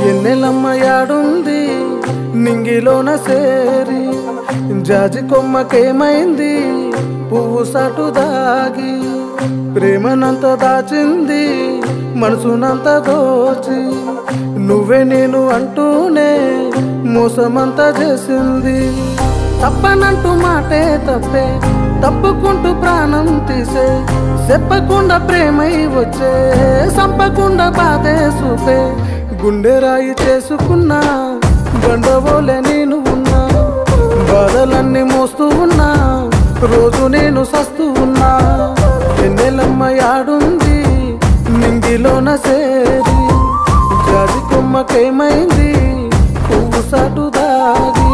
ఎన్నెలమ్మ యాడుంది నింగిలోన సేరి జాజి కొమ్మకేమైంది పువ్వు సటు దాగి ప్రేమనంత దాచింది మనసునంత దోచి నువ్వే నేను అంటూనే మోసమంతా చేసింది తప్పనంటూ మాటే తప్పే తప్పుకుంటూ ప్రాణం తీసే చెప్పకుండా ప్రేమై వచ్చే సంపకుండా బాధే చూపే గుండె రాయి చేసుకున్నా బండవోలే నేను ఉన్నా బాధలన్నీ మోస్తూ ఉన్నా రోజు నేను సస్తూ ఉన్నా ఎన్నెలమ్మ యాడుంది నింగిలోన సేరి జాజి కొమ్మకేమైంది పువ్వు సాటు దాగి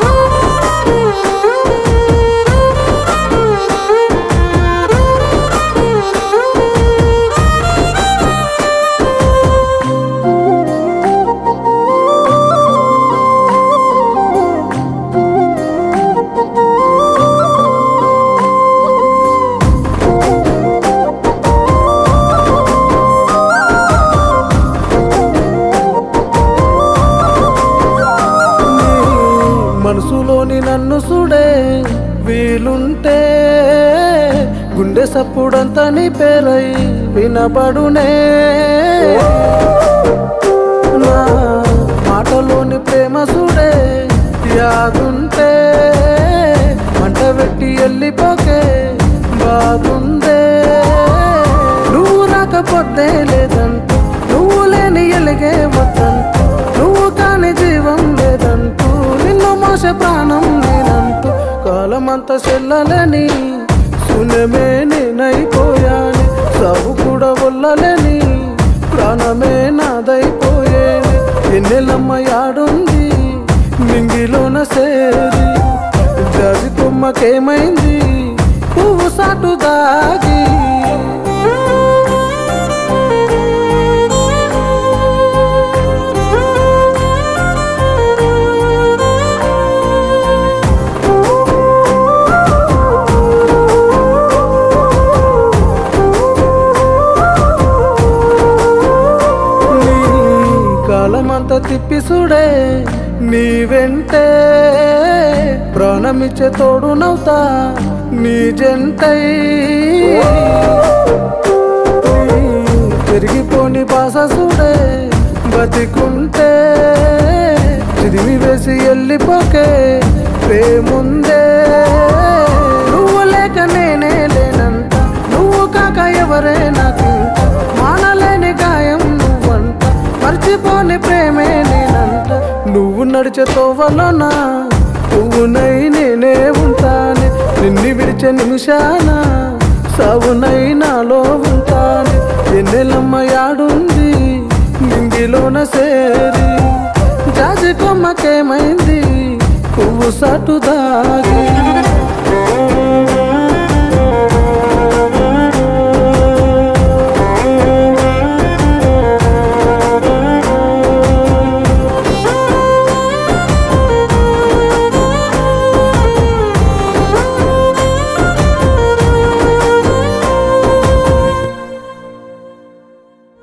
నీ మనసులోని నన్ను సుడే వీలుంటే గుండె సప్పుడంతా నీ పేరై వినబడునే నా మాటలోని ప్రేమ సుడే యాదుంటే మంట పెట్టి వెళ్ళిపోకే బాగుందే నువ్వు రాకపోతే లేదంటూ నువ్వు లేని ఎలిగే వద్దంటూ నువ్వు కాని జీవం లేదంటూ నిన్ను మోస ప్రాణం నేనంటూ కాలమంతా చెల్లలని శూన్యమే నేనైపోయాని సాగు కూడా వల్లలేని ప్రాణమే నాదైపోయేది ఎన్నెలమ్మ యాడుంది మింగిలోన సేరి జాజి కొమ్మకేమైంది పువ్వు సాటు దాగి నీ కాలమంతా తిప్పి చూడే నీ వెంటే ప్రాణమిచ్చే తోడు నవ్వుతా నీ జంటై నీ పెరిగిపోని బాస చూడే బతికుంటే చిరిమి వేసి వెళ్ళిపోకే ప్రేముందే నువ్వు లేక నేనే లేనంట నువ్వు కాక ఎవరే నాకు మానలేని గాయం నువ్వంట మర్చిపోని ప్రేమే నేనంట నువ్వు నడిచే తోవలోన పువ్వునై నేనే ఉంటాను నిన్ను విడిచే నిమిషాన సావునై నాలో ఉంటాను ఎన్నెలమ్మ యాడుంది నింగిలోన సేరి జాజి కొమ్మకేమైంది పువ్వు సాటు దాగి